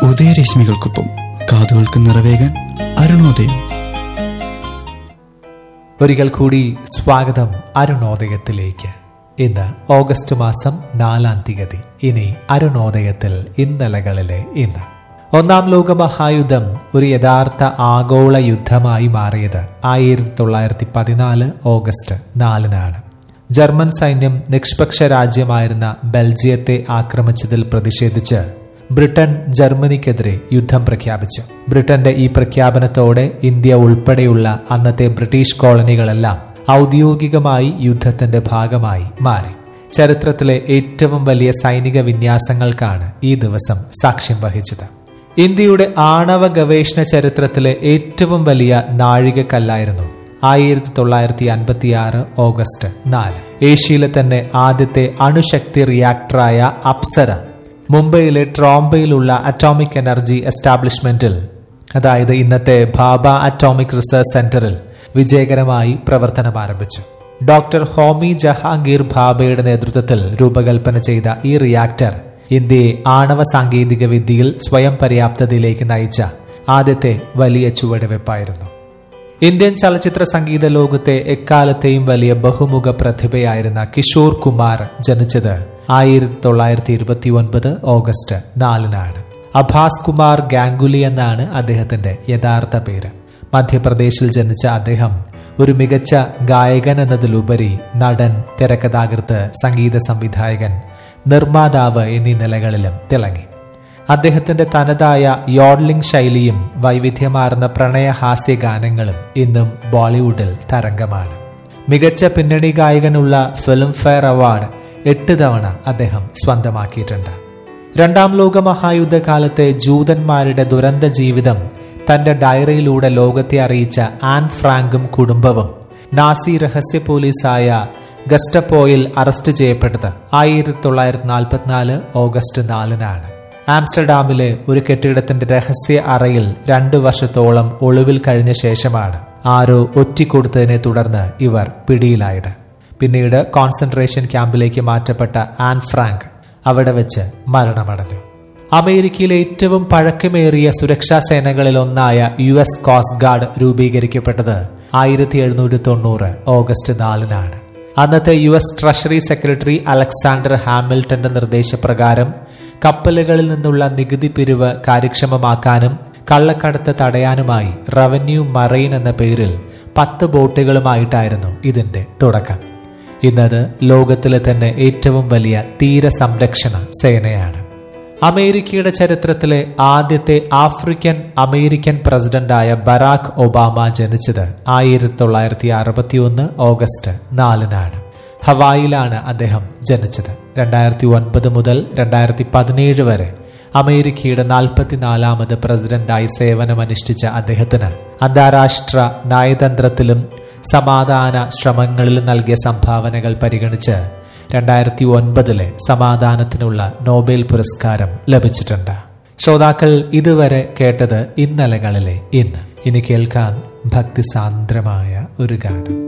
ഉദയരശ്മികൾക്കൊപ്പം കാതുകൾക്ക് നിറവേകാൻ അരുണോദയം ഒരിക്കൽ കൂടി സ്വാഗതം അരുണോദയത്തിലേക്ക് ഇന്ന് ഓഗസ്റ്റ് മാസം നാലാം തീയതി ഇനി അരുണോദയത്തിൽ ഇന്നലകളിലെ ഇന്ന് ഒന്നാം ലോക മഹായുദ്ധം ഒരു യഥാർത്ഥ ആഗോള യുദ്ധമായി മാറിയത് ആയിരത്തി തൊള്ളായിരത്തി പതിനാല് ഓഗസ്റ്റ് നാലിനാണ് ജർമ്മൻ സൈന്യം നിഷ്പക്ഷ രാജ്യമായിരുന്ന ബെൽജിയത്തെ ആക്രമിച്ചതിൽ പ്രതിഷേധിച്ച് ബ്രിട്ടൻ ജർമ്മനിക്കെതിരെ യുദ്ധം പ്രഖ്യാപിച്ചു ബ്രിട്ടന്റെ ഈ പ്രഖ്യാപനത്തോടെ ഇന്ത്യ ഉൾപ്പെടെയുള്ള അന്നത്തെ ബ്രിട്ടീഷ് കോളനികളെല്ലാം ഔദ്യോഗികമായി യുദ്ധത്തിന്റെ ഭാഗമായി മാറി ചരിത്രത്തിലെ ഏറ്റവും വലിയ സൈനിക വിന്യാസങ്ങൾക്കാണ് ഈ ദിവസം സാക്ഷ്യം വഹിച്ചത് ഇന്ത്യയുടെ ആണവ ഗവേഷണ ചരിത്രത്തിലെ ഏറ്റവും വലിയ നാഴികക്കല്ലായിരുന്നു ആയിരത്തി തൊള്ളായിരത്തി അൻപത്തി ആറ് ഓഗസ്റ്റ് നാല് ഏഷ്യയിലെ തന്നെ ആദ്യത്തെ അണുശക്തി റിയാക്ടറായ അപ്സര മുംബൈയിലെ ട്രോംബയിലുള്ള അറ്റോമിക് എനർജി എസ്റ്റാബ്ലിഷ്മെന്റിൽ അതായത് ഇന്നത്തെ ഭാബ അറ്റോമിക് റിസർച്ച് സെന്ററിൽ വിജയകരമായി പ്രവർത്തനം ആരംഭിച്ചു ഡോക്ടർ ഹോമി ജഹാംഗീർ ഭാബയുടെ നേതൃത്വത്തിൽ രൂപകൽപ്പന ചെയ്ത ഈ റിയാക്ടർ ഇന്ത്യയെ ആണവ സാങ്കേതിക വിദ്യയിൽ സ്വയം പര്യാപ്തതയിലേക്ക് നയിച്ച ആദ്യത്തെ വലിയ ചുവടുവെപ്പായിരുന്നു ഇന്ത്യൻ ചലച്ചിത്ര സംഗീത ലോകത്തെ എക്കാലത്തെയും വലിയ ബഹുമുഖ പ്രതിഭയായിരുന്ന കിഷോർ കുമാർ ജനിച്ചത് ആയിരത്തി തൊള്ളായിരത്തി ഇരുപത്തി ഒൻപത് ഓഗസ്റ്റ് നാലിനാണ് അഭാസ് കുമാർ ഗാംഗുലി എന്നാണ് അദ്ദേഹത്തിന്റെ യഥാർത്ഥ പേര് മധ്യപ്രദേശിൽ ജനിച്ച അദ്ദേഹം ഒരു മികച്ച ഗായകൻ എന്നതിലുപരി നടൻ തിരക്കഥാകൃത്ത് സംഗീത സംവിധായകൻ നിർമ്മാതാവ് എന്നീ നിലകളിലും തിളങ്ങി അദ്ദേഹത്തിന്റെ തനതായ യോഡ്ലിംഗ് ശൈലിയും വൈവിധ്യമാർന്ന പ്രണയഹാസ്യ ഗാനങ്ങളും ഇന്നും ബോളിവുഡിൽ തരംഗമാണ് മികച്ച പിന്നണി ഗായകനുള്ള ഫിലിം ഫെയർ അവാർഡ് എട്ട് തവണ അദ്ദേഹം സ്വന്തമാക്കിയിട്ടുണ്ട് രണ്ടാം ലോക മഹായുദ്ധകാലത്തെ ജൂതന്മാരുടെ ദുരന്ത ജീവിതം തന്റെ ഡയറിയിലൂടെ ലോകത്തെ അറിയിച്ച ആൻ ഫ്രാങ്കും കുടുംബവും നാസി രഹസ്യ പോലീസായ ഗസ്റ്റപ്പോയിൽ അറസ്റ്റ് ചെയ്യപ്പെട്ടത് ആയിരത്തി തൊള്ളായിരത്തി നാൽപ്പത്തിനാല് ഓഗസ്റ്റ് നാലിനാണ് ആംസ്റ്റർഡാമിലെ ഒരു കെട്ടിടത്തിന്റെ രഹസ്യ അറയിൽ രണ്ടു വർഷത്തോളം ഒളിവിൽ കഴിഞ്ഞ ശേഷമാണ് ആരോ ഒറ്റിക്കൊടുത്തതിനെ തുടർന്ന് ഇവർ പിടിയിലായത് പിന്നീട് കോൺസെൻട്രേഷൻ ക്യാമ്പിലേക്ക് മാറ്റപ്പെട്ട ആൻ ഫ്രാങ്ക് അവിടെ വെച്ച് മരണമടഞ്ഞു അമേരിക്കയിലെ ഏറ്റവും പഴക്കമേറിയ സുരക്ഷാ സേനകളിൽ ഒന്നായ യു എസ് കോസ്റ്റ് ഗാർഡ് രൂപീകരിക്കപ്പെട്ടത് ആയിരത്തി എഴുന്നൂറ്റി തൊണ്ണൂറ് ഓഗസ്റ്റ് നാലിനാണ് അന്നത്തെ U S treasury secretary Alexander ഹാമിൽട്ടന്റെ നിർദ്ദേശപ്രകാരം കപ്പലുകളിൽ നിന്നുള്ള നികുതി പിരിവ് കാര്യക്ഷമമാക്കാനും കള്ളക്കടത്ത് തടയാനുമായി റവന്യൂ മറൈൻ എന്ന പേരിൽ പത്ത് ബോട്ടുകളുമായിട്ടായിരുന്നു ഇതിന്റെ തുടക്കം ഇന്നത് ലോകത്തിലെ തന്നെ ഏറ്റവും വലിയ തീരസംരക്ഷണ സേനയാണ് അമേരിക്കയുടെ ചരിത്രത്തിലെ ആദ്യത്തെ ആഫ്രിക്കൻ അമേരിക്കൻ പ്രസിഡന്റായ ബറാക് ഒബാമ ജനിച്ചത് ആയിരത്തി തൊള്ളായിരത്തി അറുപത്തിയൊന്ന് ഓഗസ്റ്റ് നാലിനാണ് ഹവായിലാണ് അദ്ദേഹം ജനിച്ചത് രണ്ടായിരത്തി ഒൻപത് മുതൽ രണ്ടായിരത്തി പതിനേഴ് വരെ അമേരിക്കയുടെ നാൽപ്പത്തിനാലാമത് പ്രസിഡന്റായി സേവനമനുഷ്ഠിച്ച അദ്ദേഹത്തിന് അന്താരാഷ്ട്ര നയതന്ത്രത്തിലും സമാധാന ശ്രമങ്ങളിലും നൽകിയ സംഭാവനകൾ പരിഗണിച്ച് രണ്ടായിരത്തി ഒൻപതിലെ സമാധാനത്തിനുള്ള നോബൽ പുരസ്കാരം ലഭിച്ചിട്ടുണ്ട് ശ്രോതാക്കൾ ഇതുവരെ കേട്ടത് ഇന്നലകളിലെ ഇന്ന് ഇനി കേൾക്കാൻ ഭക്തിസാന്ദ്രമായ ഒരു ഗാനം